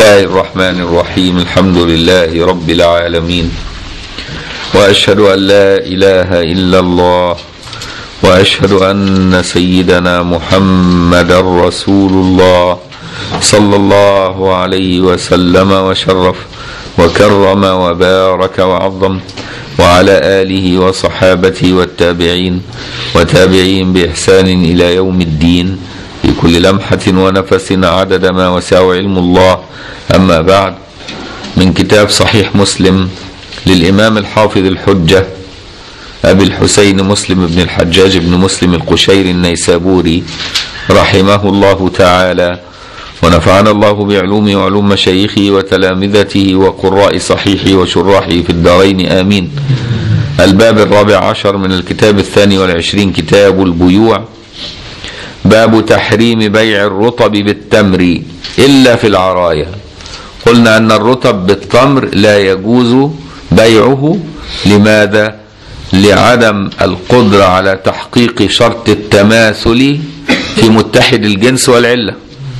الله الرحمن الرحيم الحمد لله رب العالمين واشهد ان لا اله الا الله واشهد ان سيدنا محمدا رسول الله صلى الله عليه وسلم وشرف وكرم وبارك وعظم وعلى اله وصحابته والتابعين وتابعين باحسان الى يوم الدين في كل لمحه ونفس عدد ما وسع علم الله اما بعد من كتاب صحيح مسلم للامام الحافظ الحجه أبي الحسين مسلم بن الحجاج بن مسلم القشيري النيسابوري رحمه الله تعالى ونفعنا الله بعلوم وعلوم مشايخه وتلامذته وقراء صحيحه وشراحه في الدارين آمين الباب الرابع عشر من الكتاب الثاني والعشرين كتاب البيوع باب تحريم بيع الرطب بالتمر إلا في العرايا قلنا أن الرطب بالتمر لا يجوز بيعه لماذا؟ لعدم القدرة على تحقيق شرط التماثل في متحد الجنس والعلة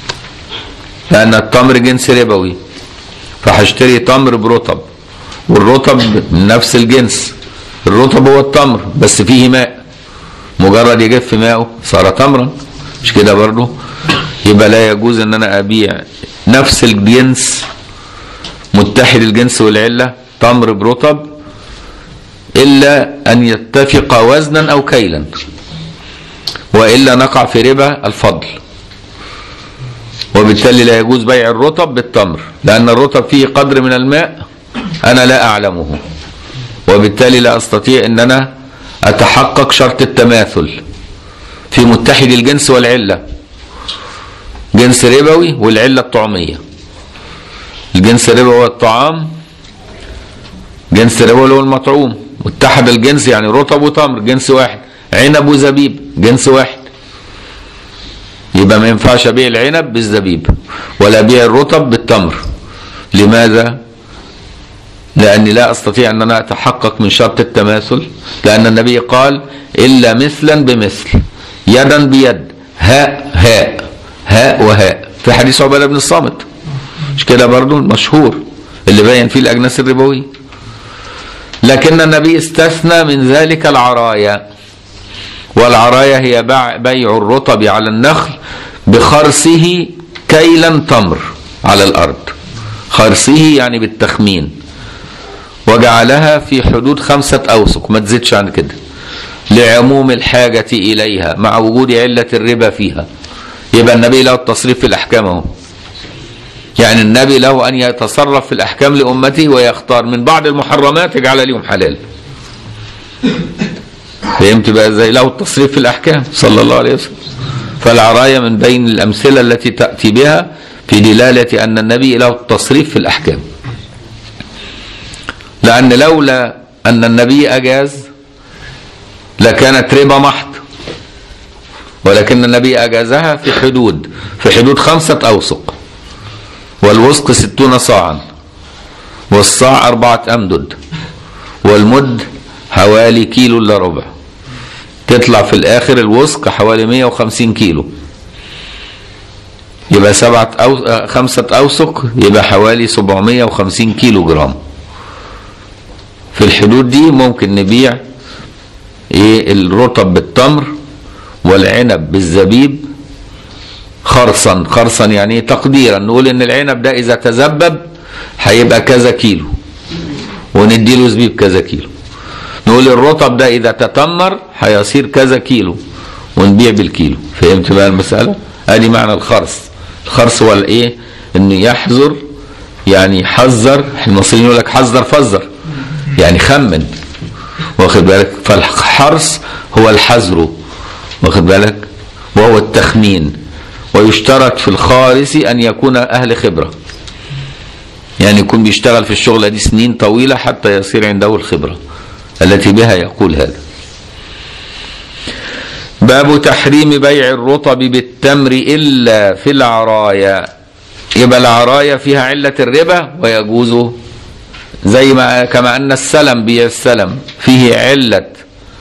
لأن التمر جنس ربوي فهشتري تمر برطب والرطب من نفس الجنس الرطب هو التمر بس فيه ماء مجرد يجف ماءه صار تمرا مش كده برضه يبقى لا يجوز ان انا ابيع نفس الجنس متحد الجنس والعلة تمر برطب إلا أن يتفق وزنا أو كيلا وإلا نقع في ربا الفضل وبالتالي لا يجوز بيع الرطب بالتمر لأن الرطب فيه قدر من الماء أنا لا أعلمه وبالتالي لا أستطيع أن أنا أتحقق شرط التماثل في متحد الجنس والعلة جنس ربوي والعلة الطعمية الجنس الربوي هو الطعام جنس الربوي هو المطعوم متحد الجنس يعني رطب وتمر جنس واحد عنب وزبيب جنس واحد يبقى ما ينفعش ابيع العنب بالزبيب ولا ابيع الرطب بالتمر لماذا لاني لا استطيع ان انا اتحقق من شرط التماثل لان النبي قال الا مثلا بمثل يدا بيد هاء هاء هاء وهاء في حديث عباده بن الصامت مش كده برضو المشهور اللي باين فيه الاجناس الربويه لكن النبي استثنى من ذلك العرايا والعرايا هي بيع الرطب على النخل بخرسه كيلا تمر على الأرض خرسه يعني بالتخمين وجعلها في حدود خمسة أوسق ما تزيدش عن كده لعموم الحاجة إليها مع وجود علة الربا فيها يبقى النبي له التصريف في الأحكام اهو يعني النبي له أن يتصرف في الأحكام لأمته ويختار من بعض المحرمات يجعل لهم حلال فهمت بقى ازاي له التصريف في الأحكام صلى الله عليه وسلم فالعراية من بين الأمثلة التي تأتي بها في دلالة أن النبي له التصريف في الأحكام لأن لولا أن النبي أجاز لكانت ربا محض ولكن النبي أجازها في حدود في حدود خمسة أوسق والوسق ستون صاعا والصاع أربعة أمدد والمد حوالي كيلو إلا ربع تطلع في الآخر الوسق حوالي 150 كيلو يبقى سبعة أو خمسة أوسق يبقى حوالي 750 كيلو جرام في الحدود دي ممكن نبيع ايه الرطب بالتمر والعنب بالزبيب خرصا خرصا يعني تقديرا نقول ان العنب ده اذا تذبب هيبقى كذا كيلو ونديله زبيب كذا كيلو نقول الرطب ده اذا تتمر هيصير كذا كيلو ونبيع بالكيلو فهمت بقى المسألة ادي معنى الخرص الخرص هو الايه انه يحذر يعني حذر المصريين يقول لك حذر فذر يعني خمن واخد بالك فالحرص هو الحذر واخد بالك وهو التخمين ويشترط في الخارس أن يكون أهل خبرة يعني يكون بيشتغل في الشغلة دي سنين طويلة حتى يصير عنده الخبرة التي بها يقول هذا باب تحريم بيع الرطب بالتمر إلا في العرايا يبقى العرايا فيها علة الربا ويجوز زي ما كما أن السلم بيع السلم فيه علة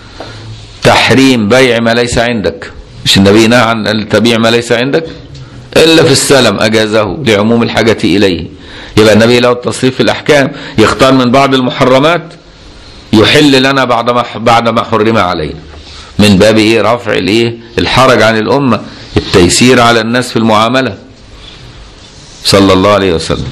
تحريم بيع ما ليس عندك مش النبي نهى عن تبيع ما ليس عندك إلا في السلم أجازه لعموم الحاجة إليه يبقى النبي له التصريف في الأحكام يختار من بعض المحرمات يحل لنا بعد ما بعد ما حرم علينا من باب ايه رفع الايه الحرج عن الامه التيسير على الناس في المعامله صلى الله عليه وسلم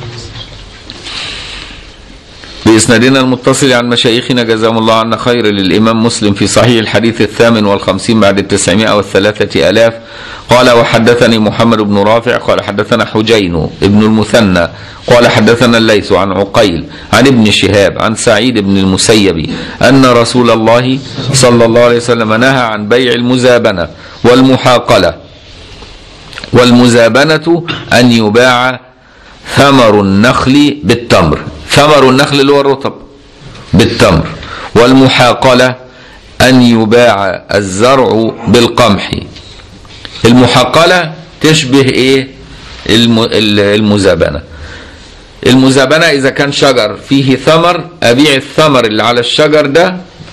بإسنادنا المتصل عن مشايخنا جزاهم الله عنا خير للإمام مسلم في صحيح الحديث الثامن والخمسين بعد التسعمائة والثلاثة ألاف قال وحدثني محمد بن رافع قال حدثنا حجين ابن المثنى قال حدثنا الليث عن عقيل عن ابن شهاب عن سعيد بن المسيب أن رسول الله صلى الله عليه وسلم نهى عن بيع المزابنة والمحاقلة والمزابنة أن يباع ثمر النخل بالتمر ثمر النخل اللي هو الرطب بالتمر والمحاقلة أن يباع الزرع بالقمح المحاقلة تشبه إيه المزابنة المزابنة إذا كان شجر فيه ثمر أبيع الثمر اللي على الشجر ده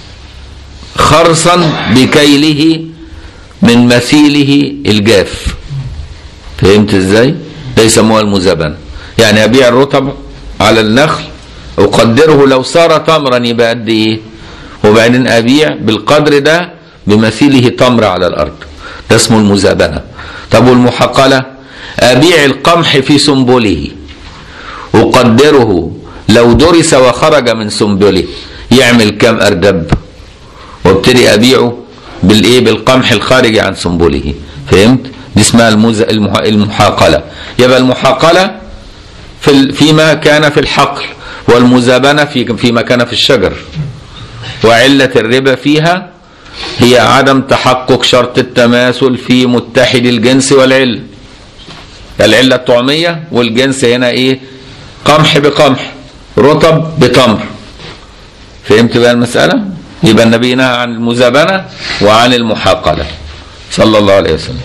خرصا بكيله من مثيله الجاف فهمت ازاي؟ ده يسموها المزابنة يعني أبيع الرطب على النخل أقدره لو صار تمرا يبقى قد إيه؟ وبعدين أبيع بالقدر ده بمثيله تمر على الأرض ده اسمه المزابنة طب والمحقلة أبيع القمح في سنبله أقدره لو درس وخرج من سنبله يعمل كم أردب وابتدي أبيعه بالإيه بالقمح الخارج عن سنبله فهمت دي اسمها المز... المحاقلة يبقى المحاقلة في فيما كان في الحقل والمزابنة في فيما كان في الشجر وعلة الربا فيها هي عدم تحقق شرط التماثل في متحد الجنس والعلة العلة الطعمية والجنس هنا ايه قمح بقمح رطب بتمر فهمت بقى المسألة يبقى النبي نهى عن المزابنة وعن المحاقلة صلى الله عليه وسلم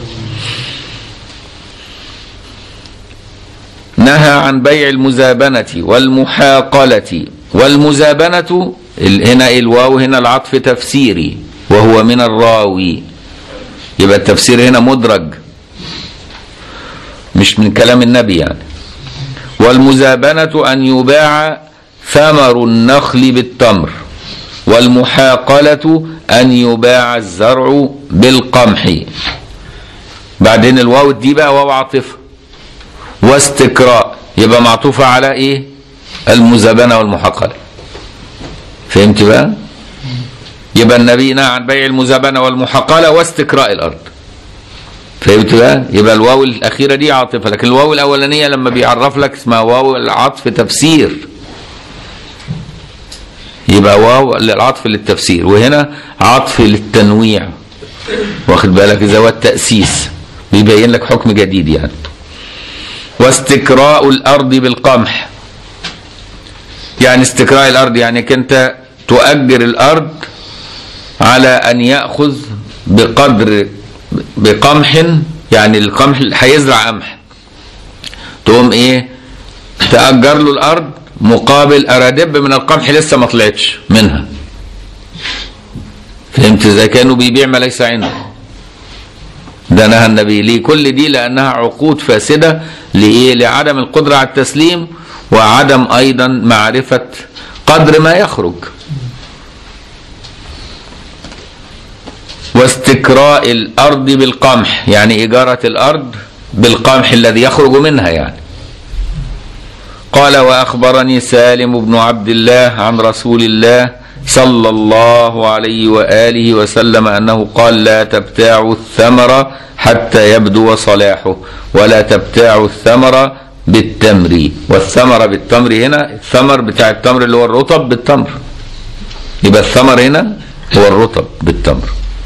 نهى عن بيع المزابنة والمحاقلة والمزابنة هنا الواو هنا العطف تفسيري وهو من الراوي يبقى التفسير هنا مدرج مش من كلام النبي يعني والمزابنة أن يباع ثمر النخل بالتمر والمحاقلة أن يباع الزرع بالقمح بعدين الواو دي بقى واو عاطفة واستقراء يبقى معطوفة على ايه المزابنة والمحاقلة فهمت بقى يبقى النبي نهى عن بيع المزابنة والمحاقلة واستقراء الأرض فهمت بقى يبقى الواو الأخيرة دي عاطفة لكن الواو الأولانية لما بيعرف لك اسمها واو العطف تفسير يبقى واو العطف للتفسير وهنا عطف للتنويع واخد بالك إذا هو التأسيس بيبين لك حكم جديد يعني واستكراء الأرض بالقمح يعني استكراء الأرض يعني كنت تؤجر الأرض على أن يأخذ بقدر بقمح يعني القمح هيزرع قمح تقوم ايه تأجر له الأرض مقابل أرادب من القمح لسه ما طلعتش منها فهمت ازاي كانوا بيبيع ما ليس عنده ده نهى النبي ليه كل دي لأنها عقود فاسدة لإيه لعدم القدرة على التسليم وعدم أيضا معرفة قدر ما يخرج واستكراء الأرض بالقمح يعني إجارة الأرض بالقمح الذي يخرج منها يعني قال وأخبرني سالم بن عبد الله عن رسول الله صلى الله عليه وآله وسلم أنه قال لا تبتاعوا الثمر حتى يبدو صلاحه ولا تبتاعوا الثمر بالتمر والثمر بالتمر هنا الثمر بتاع التمر اللي هو الرطب بالتمر يبقى الثمر هنا هو الرطب بالتمر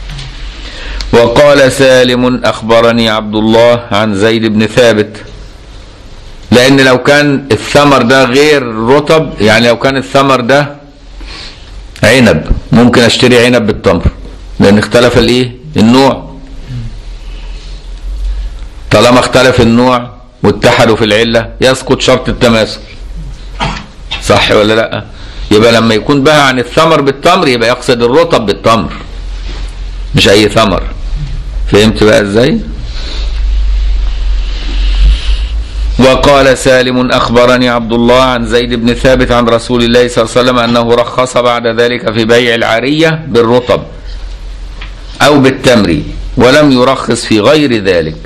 وقال سالم أخبرني عبد الله عن زيد بن ثابت لأن لو كان الثمر ده غير رطب يعني لو كان الثمر ده عنب ممكن اشتري عنب بالتمر لأن اختلف الايه النوع طالما اختلف النوع واتحدوا في العلة يسقط شرط التماثل صح ولا لا يبقى لما يكون بقى عن الثمر بالتمر يبقى يقصد الرطب بالتمر مش اي ثمر فهمت بقى ازاي وقال سالم أخبرني عبد الله عن زيد بن ثابت عن رسول الله صلى الله عليه وسلم أنه رخص بعد ذلك في بيع العارية بالرطب أو بالتمر ولم يرخص في غير ذلك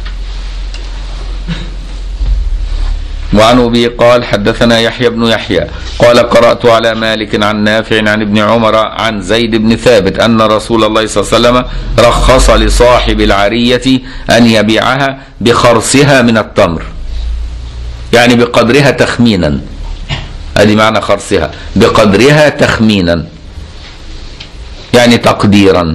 وعن أبي قال حدثنا يحيى بن يحيى قال قرأت على مالك عن نافع عن ابن عمر عن زيد بن ثابت أن رسول الله صلى الله عليه وسلم رخص لصاحب العرية أن يبيعها بخرصها من التمر يعني بقدرها تخمينا ادي معنى خرصها بقدرها تخمينا يعني تقديرا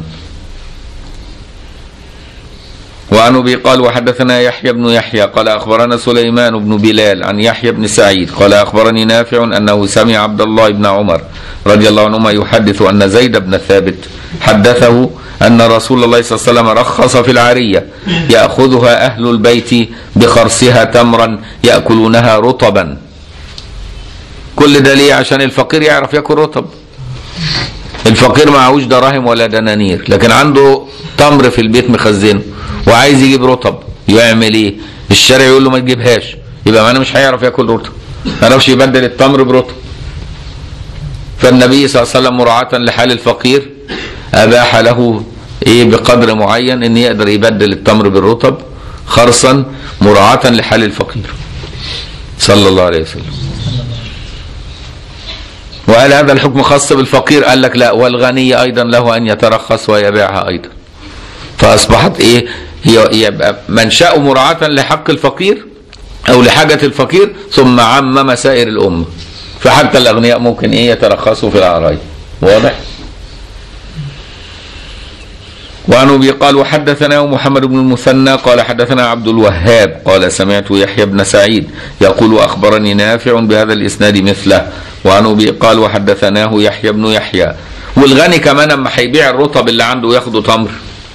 وعن ابي قال وحدثنا يحيى بن يحيى قال اخبرنا سليمان بن بلال عن يحيى بن سعيد قال اخبرني نافع انه سمع عبد الله بن عمر رضي الله عنهما يحدث ان زيد بن ثابت حدثه ان رسول الله صلى الله عليه وسلم رخص في العاريه ياخذها اهل البيت بخرصها تمرا ياكلونها رطبا كل ده ليه عشان الفقير يعرف ياكل رطب الفقير معهوش دراهم ولا دنانير لكن عنده تمر في البيت مخزنه وعايز يجيب رطب يعمل ايه الشارع يقول له ما تجيبهاش يبقى معناه مش هيعرف ياكل رطب ما يعرفش يبدل التمر برطب فالنبي صلى الله عليه وسلم مراعاة لحال الفقير اباح له ايه بقدر معين ان يقدر يبدل التمر بالرطب خرصا مراعاة لحال الفقير صلى الله عليه وسلم وهل هذا الحكم خاص بالفقير قال لك لا والغني ايضا له ان يترخص ويبيعها ايضا فاصبحت ايه هي يبقى منشأ مراعاة لحق الفقير او لحاجة الفقير ثم عمم سائر الامة فحتى الاغنياء ممكن ايه يترخصوا في العراية واضح وعن ابي قال وحدثنا محمد بن المثنى قال حدثنا عبد الوهاب قال سمعت يحيى بن سعيد يقول اخبرني نافع بهذا الاسناد مثله وعن ابي قال وحدثناه يحيى بن يحيى والغني كمان اما هيبيع الرطب اللي عنده وياخده تمر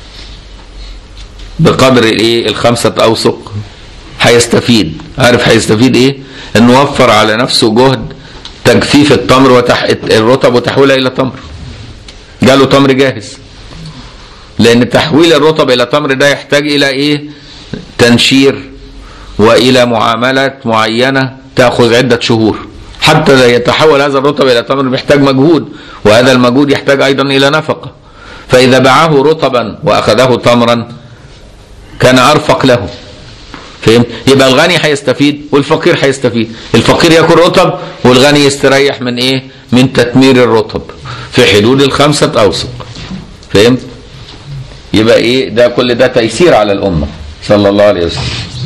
بقدر الايه الخمسة اوسق هيستفيد عارف هيستفيد ايه انه وفر على نفسه جهد تجفيف التمر وتح... الرطب وتحويلها الى تمر جاله تمر جاهز لان تحويل الرطب الى تمر ده يحتاج الى ايه تنشير والى معاملات معينه تاخذ عده شهور حتى يتحول هذا الرطب الى تمر محتاج مجهود وهذا المجهود يحتاج ايضا الى نفقه فاذا باعه رطبا واخذه تمرا كان ارفق له فهمت يبقى الغني هيستفيد والفقير هيستفيد الفقير ياكل رطب والغني يستريح من ايه من تتمير الرطب في حدود الخمسه اوسق فهمت يبقى ايه ده كل ده تيسير على الامه صلى الله عليه وسلم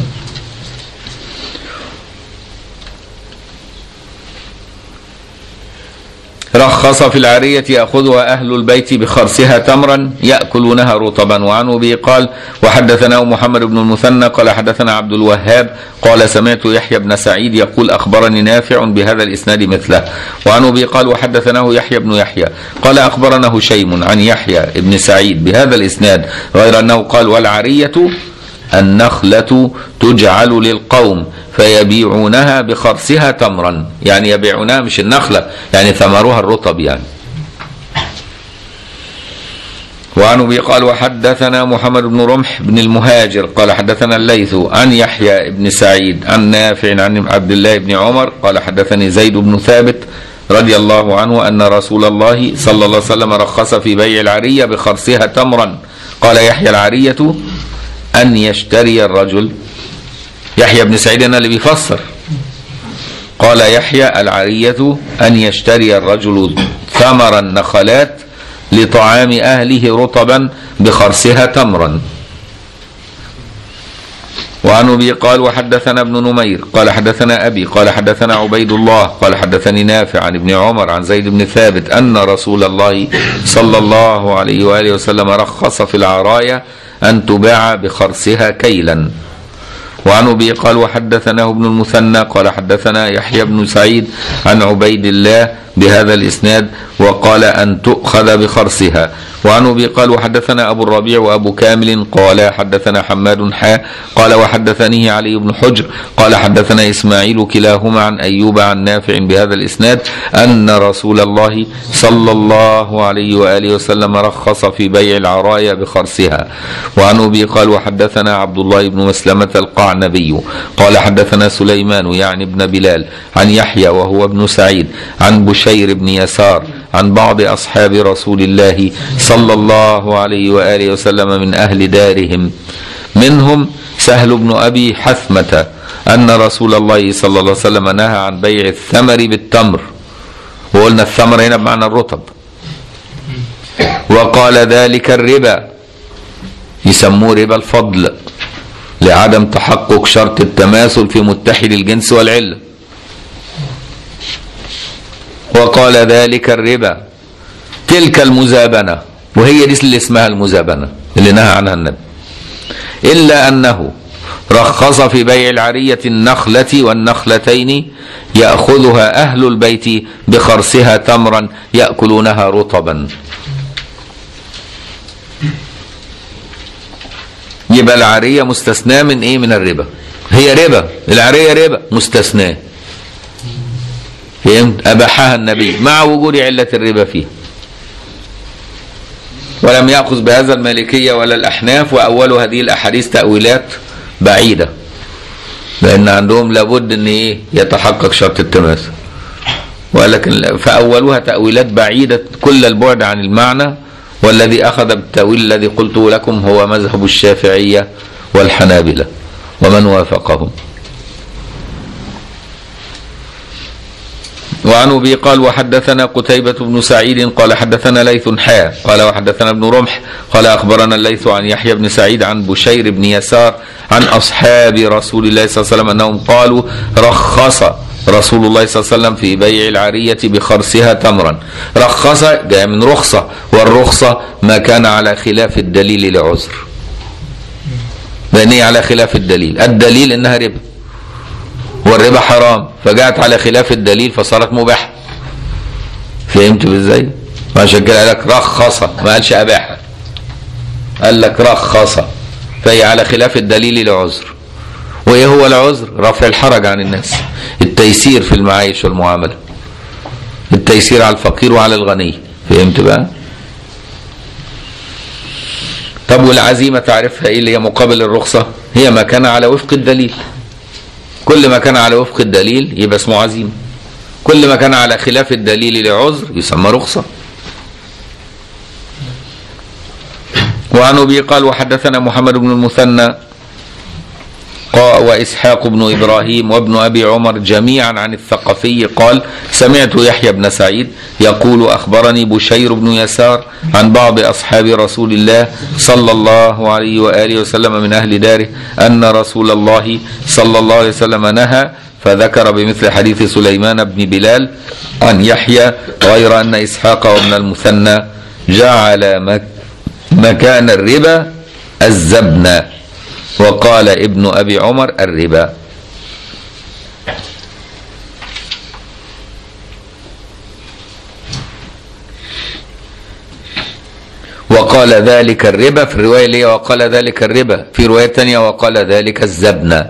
رخص في العارية يأخذها أهل البيت بخرسها تمرا يأكلونها رطبا وعن أبي قال وحدثنا محمد بن المثنى قال حدثنا عبد الوهاب قال سمعت يحيى بن سعيد يقول أخبرني نافع بهذا الإسناد مثله وعن أبي قال وحدثناه يحيى بن يحيى قال أخبرنا هشيم عن يحيى بن سعيد بهذا الإسناد غير أنه قال والعارية النخلة تجعل للقوم فيبيعونها بخرسها تمرا يعني يبيعونها مش النخلة يعني ثمرها الرطب يعني وعن ابي قال وحدثنا محمد بن رمح بن المهاجر قال حدثنا الليث عن يحيى بن سعيد عن نافع عن عبد الله بن عمر قال حدثني زيد بن ثابت رضي الله عنه ان رسول الله صلى الله عليه وسلم رخص في بيع العريه بخرسها تمرا قال يحيى العريه ان يشتري الرجل يحيى بن سعيد أنا اللي بيفسر قال يحيى العرية أن يشتري الرجل ثمر النخلات لطعام أهله رطبا بخرسها تمرا وعن ابي قال وحدثنا ابن نمير قال حدثنا ابي قال حدثنا عبيد الله قال حدثني نافع عن ابن عمر عن زيد بن ثابت ان رسول الله صلى الله عليه واله وسلم رخص في العرايا ان تباع بخرسها كيلا وعن ابي قال وحدثناه ابن المثنى قال حدثنا يحيى بن سعيد عن عبيد الله بهذا الاسناد وقال ان تؤخذ بخرسها وعن ابي قال وحدثنا ابو الربيع وابو كامل قال حدثنا حماد حا قال وحدثنيه علي بن حجر قال حدثنا اسماعيل كلاهما عن ايوب عن نافع بهذا الاسناد ان رسول الله صلى الله عليه واله وسلم رخص في بيع العرايا بخرسها وعن ابي قال وحدثنا عبد الله بن مسلمه القعنبي قال قال حدثنا سليمان يعني ابن بلال عن يحيى وهو ابن سعيد عن بشير بن يسار عن بعض أصحاب رسول الله صلى الله عليه وآله وسلم من أهل دارهم منهم سهل بن أبي حثمة أن رسول الله صلى الله عليه وسلم نهى عن بيع الثمر بالتمر وقلنا الثمر هنا بمعنى الرطب وقال ذلك الربا يسموه ربا الفضل لعدم تحقق شرط التماثل في متحد الجنس والعلة وقال ذلك الربا تلك المزابنة وهي دي اللي اسمها المزابنة اللي نهى عنها النبي إلا أنه رخص في بيع العرية النخلة والنخلتين يأخذها أهل البيت بخرسها تمرا يأكلونها رطبا يبقى العارية مستثناة من ايه من الربا هي ربا العارية ربا مستثناة فهمت أباحها النبي مع وجود علة الربا فيه ولم يأخذ بهذا المالكية ولا الأحناف وأول هذه الأحاديث تأويلات بعيدة لأن عندهم لابد أن إيه يتحقق شرط التماثل ولكن فأولها تأويلات بعيدة كل البعد عن المعنى والذي أخذ بالتأويل الذي قلته لكم هو مذهب الشافعية والحنابلة ومن وافقهم وعن ابي قال وحدثنا قتيبة بن سعيد قال حدثنا ليث حا قال وحدثنا ابن رمح قال اخبرنا الليث عن يحيى بن سعيد عن بشير بن يسار عن اصحاب رسول الله صلى الله عليه وسلم انهم قالوا رخص رسول الله صلى الله عليه وسلم في بيع العارية بخرسها تمرا رخص جاء من رخصة والرخصة ما كان على خلاف الدليل لعذر لأن هي على خلاف الدليل الدليل إنها ربا والربا حرام فجاءت على خلاف الدليل فصارت مباحة فهمت ازاي؟ عشان كده قال لك رخص ما قالش أباحة قال لك رخص فهي على خلاف الدليل لعذر وايه هو العذر رفع الحرج عن الناس التيسير في المعايش والمعاملة التيسير على الفقير وعلى الغني فهمت بقى طب والعزيمة تعرفها ايه اللي هي مقابل الرخصة هي ما كان على وفق الدليل كل ما كان على وفق الدليل يبقى اسمه عزيمة كل ما كان على خلاف الدليل لعذر يسمى رخصة وعن ابي قال وحدثنا محمد بن المثنى وإسحاق بن إبراهيم وابن أبي عمر جميعا عن الثقفي قال سمعت يحيى بن سعيد يقول أخبرني بشير بن يسار عن بعض أصحاب رسول الله صلى الله عليه وآله وسلم من أهل داره أن رسول الله صلى الله عليه وسلم نهى فذكر بمثل حديث سليمان بن بلال عن يحيى غير أن إسحاق وابن المثنى جعل مكان الربا الزبنة وقال ابن أبي عمر الربا وقال ذلك الربا في الرواية اللي هي وقال ذلك الربا في رواية تانية وقال ذلك الزبنة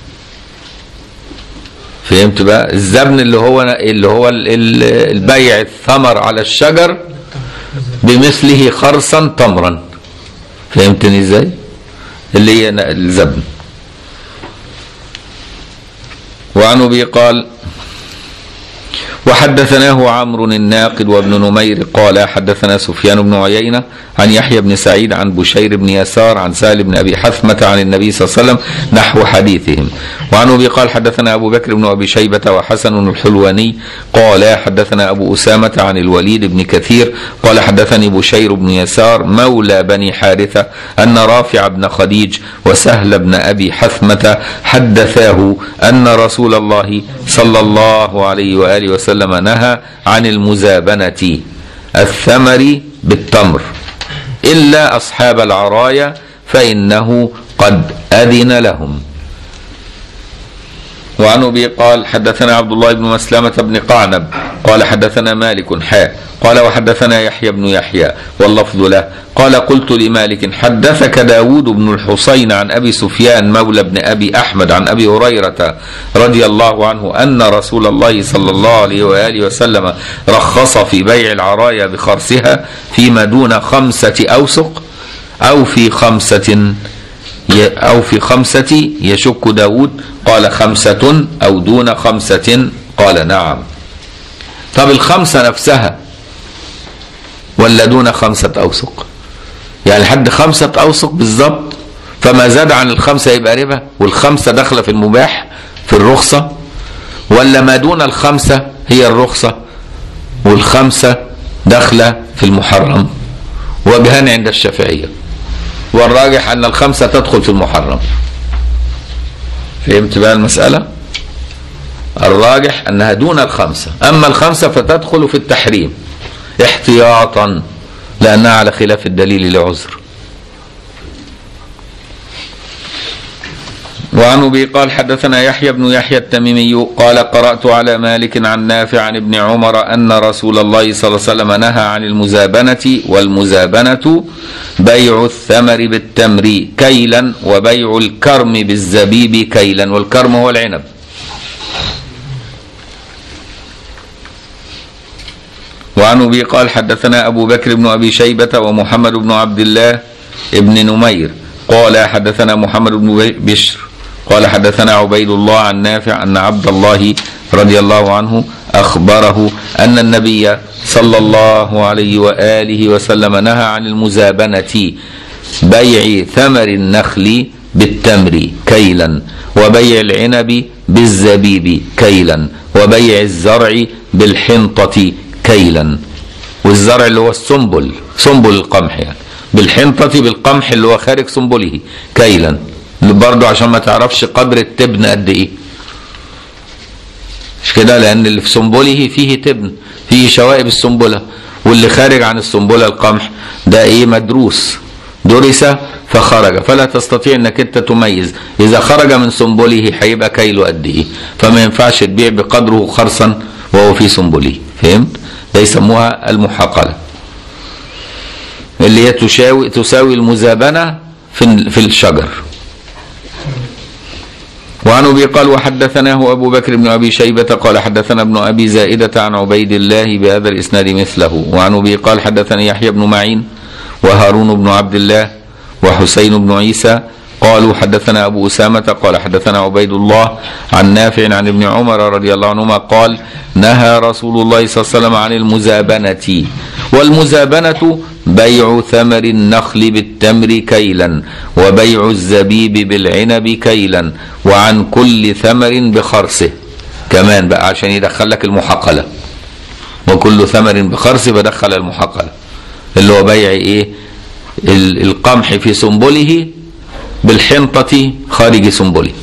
فهمت بقى الزبن اللي هو اللي هو البيع الثمر على الشجر بمثله خرصا تمرا فهمتني ازاي اللي هي الزبن وعن ابي قال وحدثناه عمرو الناقد وابن نمير قال حدثنا سفيان بن عيينة عن يحيى بن سعيد عن بشير بن يسار عن سالم بن أبي حثمة عن النبي صلى الله عليه وسلم نحو حديثهم وعن أبي قال حدثنا أبو بكر بن أبي شيبة وحسن الحلواني قال حدثنا أبو أسامة عن الوليد بن كثير قال حدثني بشير بن يسار مولى بني حارثة أن رافع بن خديج وسهل بن أبي حثمة حدثاه أن رسول الله صلى الله عليه وآله وسلم وسلم نهى عن المزابنة الثمر بالتمر إلا أصحاب العرايا فإنه قد أذن لهم وعن ابي قال حدثنا عبد الله بن مسلمة بن قعنب قال حدثنا مالك حاء قال وحدثنا يحيى بن يحيى واللفظ له قال قلت لمالك حدثك داود بن الحسين عن أبي سفيان مولى بن أبي أحمد عن أبي هريرة رضي الله عنه أن رسول الله صلى الله عليه وآله وسلم رخص في بيع العرايا بخرسها فيما دون خمسة أوسق أو في خمسة ي- أو في خمسة يشك داود قال خمسة أو دون خمسة قال نعم طب الخمسة نفسها ولا دون خمسة أوسق يعني لحد خمسة أوسق بالظبط فما زاد عن الخمسة يبقى ربا والخمسة داخلة في المباح في الرخصة ولا ما دون الخمسة هي الرخصة والخمسة داخلة في المحرم وجهان عند الشافعية والراجح أن الخمسة تدخل في المحرم فهمت بقى المسألة الراجح أنها دون الخمسة أما الخمسة فتدخل في التحريم احتياطا لأنها على خلاف الدليل لعذر وعن ابي قال حدثنا يحيى بن يحيى التميمي قال قرات على مالك عن نافع عن ابن عمر ان رسول الله صلى الله عليه وسلم نهى عن المزابنه والمزابنه بيع الثمر بالتمر كيلا وبيع الكرم بالزبيب كيلا والكرم هو العنب وعن ابي قال حدثنا ابو بكر بن ابي شيبه ومحمد بن عبد الله ابن نمير قال حدثنا محمد بن بشر قال حدثنا عبيد الله عن نافع ان عبد الله رضي الله عنه اخبره ان النبي صلى الله عليه واله وسلم نهى عن المزابنه بيع ثمر النخل بالتمر كيلا وبيع العنب بالزبيب كيلا وبيع الزرع بالحنطه كيلا والزرع اللي هو السنبل سنبل القمح يعني بالحنطة بالقمح اللي هو خارج سنبله كيلا برضه عشان ما تعرفش قدر التبن قد ايه مش كده لان اللي في سنبله فيه تبن فيه شوائب السنبلة واللي خارج عن السنبلة القمح ده ايه مدروس درس فخرج فلا تستطيع انك انت تميز اذا خرج من سنبله هيبقى كيلو قد ايه فما ينفعش تبيع بقدره خرصا وهو في سنبله فهمت ده يسموها المحاقله اللي هي تساوي تساوي المزابنه في في الشجر وعن ابي قال وحدثناه ابو بكر بن ابي شيبه قال حدثنا ابن ابي زائده عن عبيد الله بهذا الاسناد مثله وعن ابي قال حدثني يحيى بن معين وهارون بن عبد الله وحسين بن عيسى قالوا حدثنا ابو اسامه قال حدثنا عبيد الله عن نافع عن ابن عمر رضي الله عنهما قال نهى رسول الله صلى الله عليه وسلم عن المزابنه والمزابنه بيع ثمر النخل بالتمر كيلا وبيع الزبيب بالعنب كيلا وعن كل ثمر بخرسه كمان بقى عشان يدخل لك المحقله وكل ثمر بخرسه بدخل المحقله اللي هو بيع ايه ال- القمح في سنبله بالحنطة خارج سنبله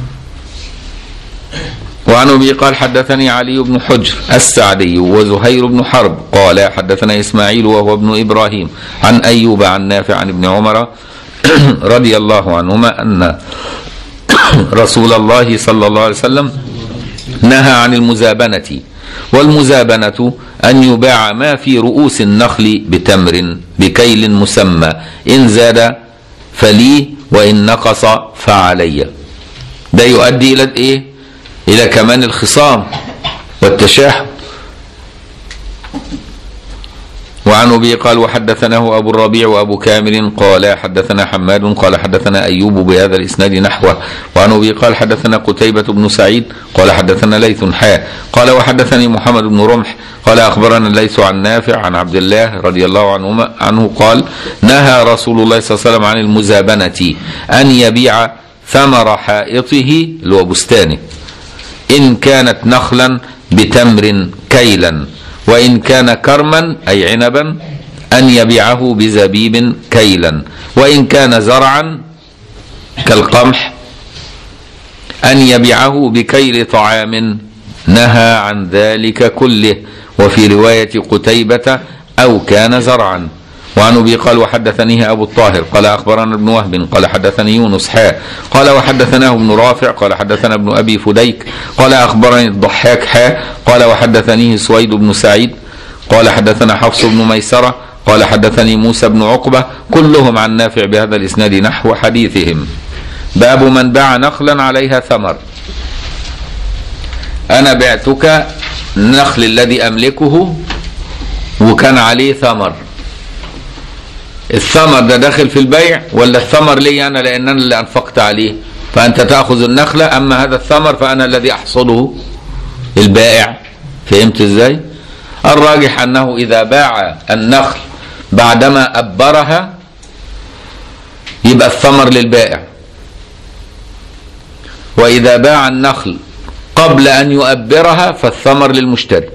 وعن ابي قال حدثني علي بن حجر السعدي وزهير بن حرب قال حدثنا اسماعيل وهو ابن ابراهيم عن ايوب عن نافع عن ابن عمر رضي الله عنهما ان رسول الله صلى الله عليه وسلم نهى عن المزابنة والمزابنة أن يباع ما في رؤوس النخل بتمر بكيل مسمى إن زاد فلي وإن نقص فعلي ده يؤدي إلى إيه؟ إلى كمان الخصام والتشاحن وعن ابي قال وحدثناه ابو الربيع وابو كامل قال حدثنا حماد قال حدثنا ايوب بهذا الاسناد نحوه وعن ابي قال حدثنا قتيبة بن سعيد قال حدثنا ليث حاء قال وحدثني محمد بن رمح قال اخبرنا الليث عن نافع عن عبد الله رضي الله عنهما عنه قال نهى رسول الله صلى الله عليه وسلم عن المزابنة ان يبيع ثمر حائطه اللي هو بستانه إن كانت نخلا بتمر كيلا وإن كان كرما أي عنبا أن يبيعه بزبيب كيلا وإن كان زرعا كالقمح أن يبيعه بكيل طعام نهى عن ذلك كله وفي رواية قتيبة أو كان زرعا وعن ابي قال وحدثنيه ابو الطاهر قال اخبرنا ابن وهب قال حدثني يونس حاء قال وحدثناه ابن رافع قال حدثنا ابن ابي فديك قال اخبرني الضحاك حاء قال وحدثنيه سويد بن سعيد قال حدثنا حفص بن ميسره قال حدثني موسى بن عقبه كلهم عن نافع بهذا الاسناد نحو حديثهم باب من باع نخلا عليها ثمر انا بعتك النخل الذي املكه وكان عليه ثمر الثمر ده داخل في البيع ولا الثمر لي انا لان انا اللي انفقت عليه فانت تاخذ النخله اما هذا الثمر فانا الذي احصده البائع فهمت ازاي الراجح انه اذا باع النخل بعدما ابرها يبقى الثمر للبائع واذا باع النخل قبل ان يؤبرها فالثمر للمشتري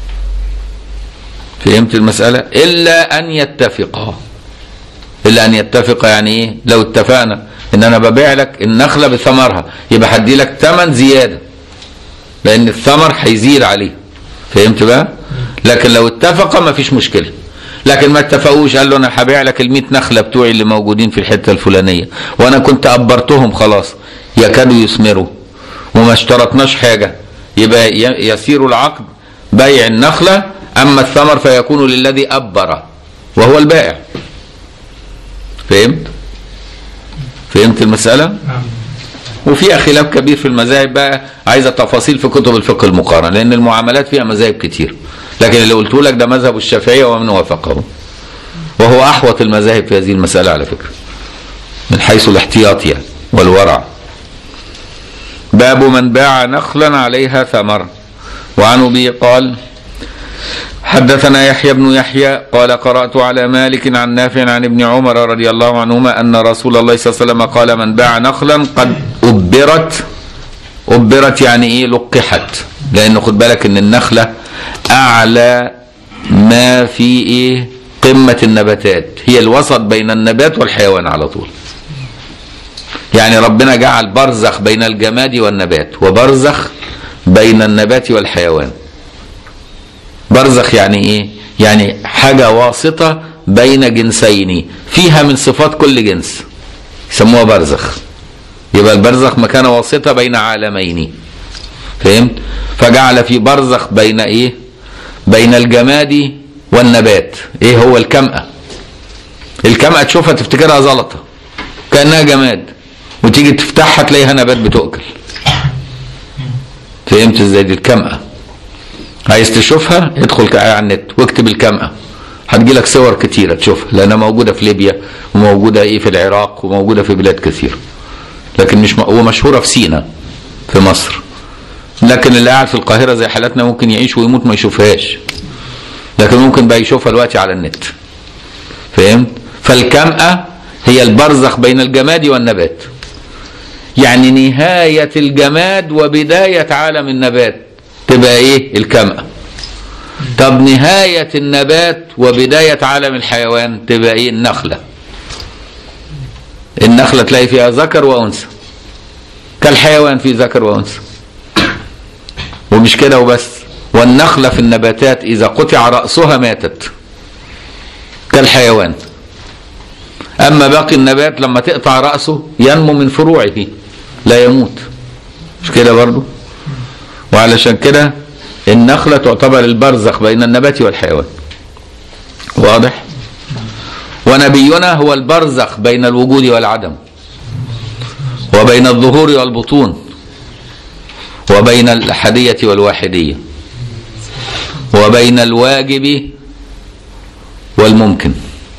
فهمت المسألة إلا أن يتفقا إلا أن يتفقا يعني إيه لو اتفقنا إن أنا ببيع لك النخلة بثمرها يبقى هدي لك ثمن زيادة لأن الثمر هيزيد عليه فهمت بقى لكن لو اتفقا ما فيش مشكلة لكن ما اتفقوش قال له انا هبيع لك ال 100 نخله بتوعي اللي موجودين في الحته الفلانيه وانا كنت ابرتهم خلاص يكادوا يثمروا وما اشترطناش حاجه يبقى ي- يسير العقد بيع النخله اما الثمر فيكون للذي ابر وهو البائع فهمت فهمت المساله نعم وفيها خلاف كبير في المذاهب بقى عايزه تفاصيل في كتب الفقه المقارنه لان المعاملات فيها مذاهب كتير لكن اللي قلت لك ده مذهب الشافعيه ومن وافقه وهو احوط المذاهب في هذه المساله على فكره من حيث الاحتياط يعني والورع باب من باع نخلا عليها ثمر وعن ابي قال حدثنا يحيى بن يحيى قال قرأت على مالك عن نافع عن ابن عمر رضي الله عنهما أن رسول الله صلى الله عليه وسلم قال من باع نخلا قد أبرت أبرت يعني إيه لقحت لأن خد بالك إن النخلة أعلى ما في إيه قمة النباتات هي الوسط بين النبات والحيوان على طول يعني ربنا جعل برزخ بين الجماد والنبات وبرزخ بين النبات والحيوان برزخ يعني ايه يعني حاجة واسطة بين جنسين فيها من صفات كل جنس يسموها برزخ يبقى البرزخ مكانه واسطة بين عالمين فهمت فجعل في برزخ بين ايه بين الجماد والنبات ايه هو الكمأة الكمأة تشوفها تفتكرها زلطة كأنها جماد وتيجي تفتحها تلاقيها نبات بتؤكل فهمت ازاي دي الكمأة عايز تشوفها ادخل على النت واكتب الكمأة هتجيلك صور كتيرة تشوفها لأنها موجودة في ليبيا وموجودة ايه في العراق وموجودة في بلاد كثيرة لكن مش م... ومشهورة في سينا في مصر لكن اللي قاعد في القاهرة زي حالاتنا ممكن يعيش ويموت ما يشوفهاش لكن ممكن بقى يشوفها دلوقتي على النت فهمت فالكمأة هي البرزخ بين الجماد والنبات يعني نهاية الجماد وبداية عالم النبات تبقى ايه الكمأة طب نهاية النبات وبداية عالم الحيوان تبقى ايه النخلة النخلة تلاقي فيها ذكر وأنثى كالحيوان في ذكر وأنثى ومش كده وبس والنخلة في النباتات إذا قطع رأسها ماتت كالحيوان أما باقي النبات لما تقطع رأسه ينمو من فروعه لا يموت مش كده برضو وعلشان كده النخلة تعتبر البرزخ بين النبات والحيوان واضح ونبينا هو البرزخ بين الوجود والعدم وبين الظهور والبطون وبين الأحدية والواحدية وبين الواجب والممكن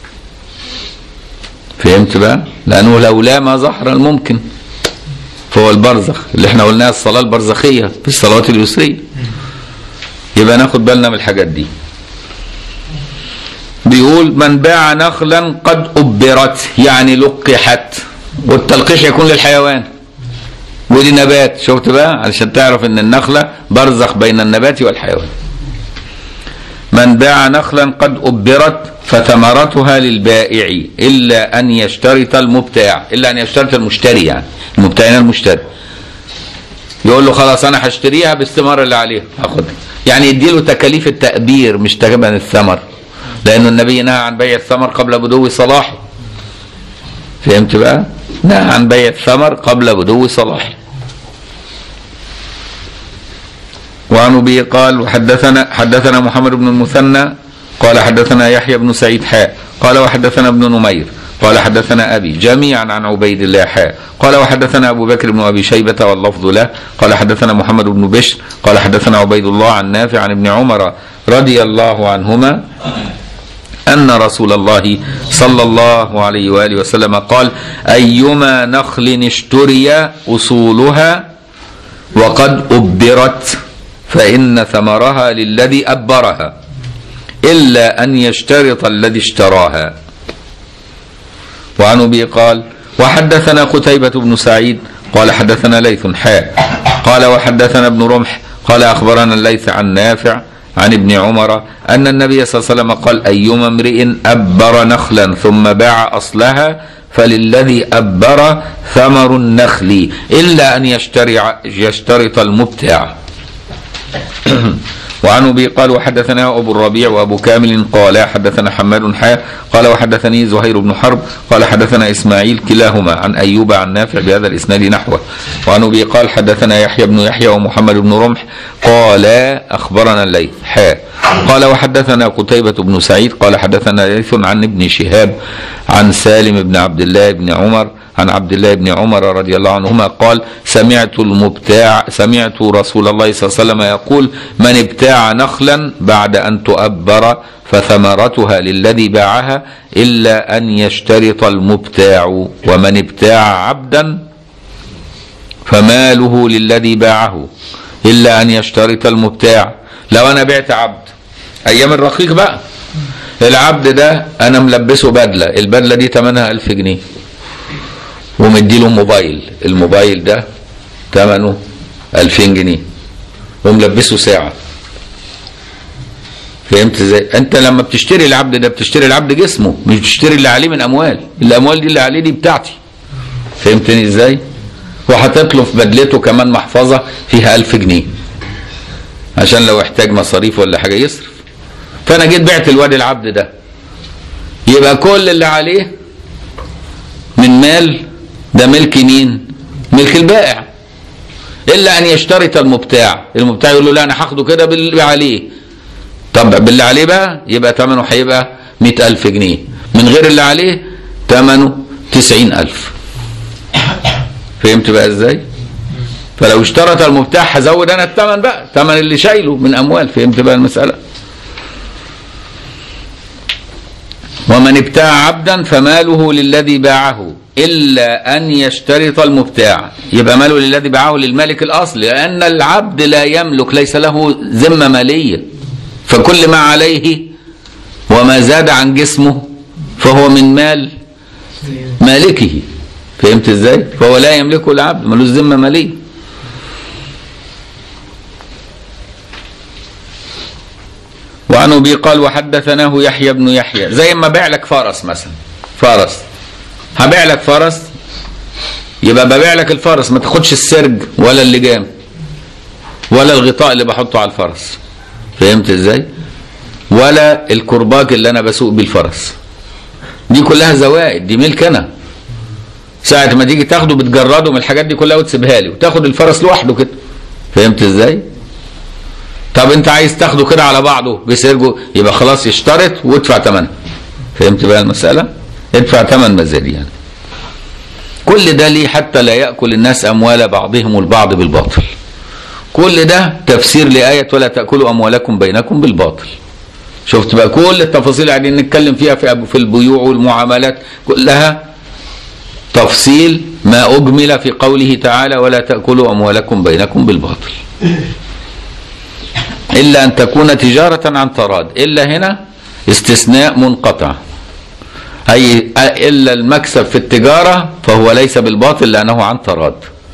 فهمت بقى لأنه لولا ما ظهر الممكن فهو البرزخ اللي احنا قلناها الصلاة البرزخية في الصلوات اليسرية يبقى ناخد بالنا من الحاجات دي بيقول من باع نخلا قد أبرت يعني لقحت والتلقيح يكون للحيوان ودي نبات شفت بقى علشان تعرف ان النخلة برزخ بين النبات والحيوان من باع نخلا قد أبرت فثمرتها للبائع إلا أن يشترط المبتاع إلا أن يشترط المشتري يعني المبتاع هنا المشتري يقول له خلاص أنا هشتريها بالثمار اللي عليها هاخدها يعني يديله تكاليف التأبير مش تمن الثمر لأن النبي نهى عن بيع الثمر قبل بدو صلاحه فهمت بقى؟ نهى عن بيع الثمر قبل بدو صلاحه وعن ابي قال وحدثنا حدثنا محمد بن المثنى قال حدثنا يحيى بن سعيد حاء قال وحدثنا ابن نمير قال حدثنا ابي جميعا عن عبيد الله حاء قال وحدثنا ابو بكر بن ابي شيبه واللفظ له قال حدثنا محمد بن بشر قال حدثنا عبيد الله عن نافع عن ابن عمر رضي الله عنهما أن رسول الله صلى الله عليه وآله وسلم قال أيما نخل اشتري أصولها وقد أبرت فإن ثمرها للذي أبرها إلا أن يشترط الذي اشتراها وعن أبي قال وحدثنا قتيبة بن سعيد قال حدثنا ليث حاء قال وحدثنا ابن رمح قال أخبرنا الليث عن نافع عن ابن عمر أن النبي صلى الله عليه وسلم قال أيما امرئ أبر نخلا ثم باع أصلها فللذي أبر ثمر النخل إلا أن يشترع يشترط المبتاع وعن ابي قال وحدثنا ابو الربيع وابو كامل قال حدثنا حماد حاء قال وحدثني زهير بن حرب قال حدثنا اسماعيل كلاهما عن ايوب عن نافع بهذا الاسناد نحوه وعن ابي قال حدثنا يحيى بن يحيى ومحمد بن رمح قال اخبرنا الليث حاء قال وحدثنا قتيبة بن سعيد قال حدثنا ليث عن ابن شهاب عن سالم بن عبد الله بن عمر عن عبد الله بن عمر رضي الله عنهما قال سمعت المبتاع سمعت رسول الله صلى الله عليه وسلم يقول من ابتاع نخلا بعد ان تؤبر فثمرتها للذي باعها الا ان يشترط المبتاع ومن ابتاع عبدا فماله للذي باعه الا ان يشترط المبتاع لو انا بعت عبد ايام الرقيق بقى العبد ده انا ملبسه بدله البدله دي ثمنها ألف جنيه ومديله موبايل الموبايل ده ثمنه 2000 جنيه وملبسه ساعة فهمت ازاي؟ انت لما بتشتري العبد ده بتشتري العبد جسمه مش بتشتري اللي عليه من اموال، الاموال دي اللي عليه دي بتاعتي. فهمتني ازاي؟ وحاطط له في بدلته كمان محفظه فيها 1000 جنيه. عشان لو احتاج مصاريف ولا حاجه يصرف. فانا جيت بعت الواد العبد ده. يبقى كل اللي عليه من مال ده ملك مين؟ ملك البائع. الا ان يشترط المبتاع، المبتاع يقول له لا انا هاخده كده باللي عليه. طب باللي عليه بقى يبقى ثمنه هيبقى 100000 جنيه، من غير اللي عليه ثمنه 90000. فهمت بقى ازاي؟ فلو اشترط المبتاع هزود انا الثمن بقى، ثمن اللي شايله من اموال، فهمت بقى المساله؟ ومن ابتاع عبدا فماله للذي باعه إلا أن يشترط المبتاع يبقى ماله للذي باعه للمالك الأصل لأن العبد لا يملك ليس له ذمة مالية فكل ما عليه وما زاد عن جسمه فهو من مال مالكه فهمت ازاي؟ فهو لا يملكه العبد ملوش ذمة مالية وعن ابي قال وحدثناه يحيى بن يحيى زي ما بيع لك فرس مثلا فرس هبيع لك فرس يبقى ببيع لك الفرس ما تاخدش السرج ولا اللجام ولا الغطاء اللي بحطه على الفرس فهمت ازاي ولا الكرباج اللي انا بسوق بيه الفرس دي كلها زوائد دي ملك انا ساعة ما تيجي تاخده بتجرده من الحاجات دي كلها وتسيبها لي وتاخد الفرس لوحده كده فهمت ازاي؟ طب انت عايز تاخده كده على بعضه بسرجه يبقى خلاص يشترط وادفع ثمنه فهمت بقى المسألة ادفع ثمن مزاد يعني كل ده ليه حتى لا يأكل الناس أموال بعضهم البعض بالباطل كل ده تفسير لآية ولا تأكلوا أموالكم بينكم بالباطل شفت بقى كل التفاصيل اللي قاعدين نتكلم فيها في في البيوع والمعاملات كلها تفصيل ما أجمل في قوله تعالى ولا تأكلوا أموالكم بينكم بالباطل إلا أن تكون تجارة عن تراد إلا هنا استثناء منقطع أي إلا المكسب في التجارة فهو ليس بالباطل لأنه عن تراد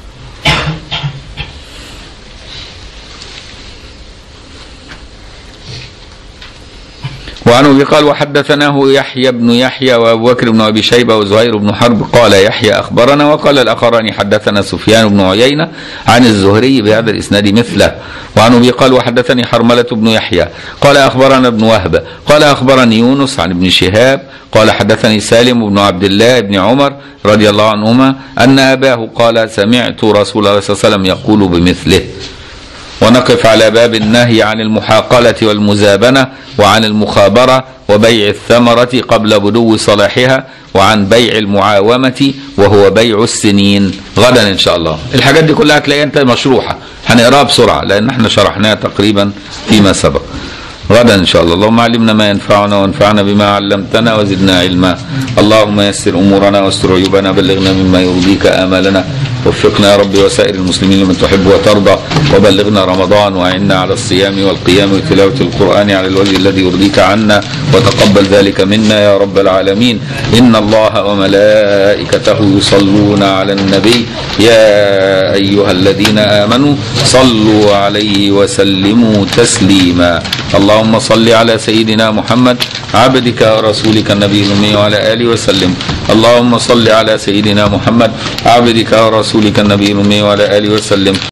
وعنه قال وحدثناه يحيى بن يحيى وابو بكر بن ابي شيبه وزهير بن حرب قال يحيى اخبرنا وقال الاخران حدثنا سفيان بن عيينه عن الزهري بهذا الاسناد مثله وعن ابي قال وحدثني حرمله بن يحيى قال اخبرنا ابن وهب قال اخبرني يونس عن ابن شهاب قال حدثني سالم بن عبد الله بن عمر رضي الله عنهما ان اباه قال سمعت رسول الله صلى الله عليه وسلم يقول بمثله ونقف على باب النهي عن المحاقلة والمزابنة وعن المخابرة وبيع الثمرة قبل بدو صلاحها وعن بيع المعاومة وهو بيع السنين غدا إن شاء الله الحاجات دي كلها هتلاقيها أنت مشروحة هنقراها بسرعة لأن احنا شرحناها تقريبا فيما سبق غدا إن شاء الله اللهم علمنا ما ينفعنا وانفعنا بما علمتنا وزدنا علما اللهم يسر أمورنا واستر عيوبنا بلغنا مما يرضيك آمالنا وفقنا يا رب وسائر المسلمين لمن تحب وترضى وبلغنا رمضان وعنا على الصيام والقيام وتلاوة القرآن على الوجه الذي يرضيك عنا وتقبل ذلك منا يا رب العالمين إن الله وملائكته يصلون على النبي يا أيها الذين آمنوا صلوا عليه وسلموا تسليما اللهم صل على سيدنا محمد عبدك ورسولك النبي الأمي وعلى آله وسلم اللهم صل على سيدنا محمد عبدك ورسولك النبي الأمي وعلى آله وسلم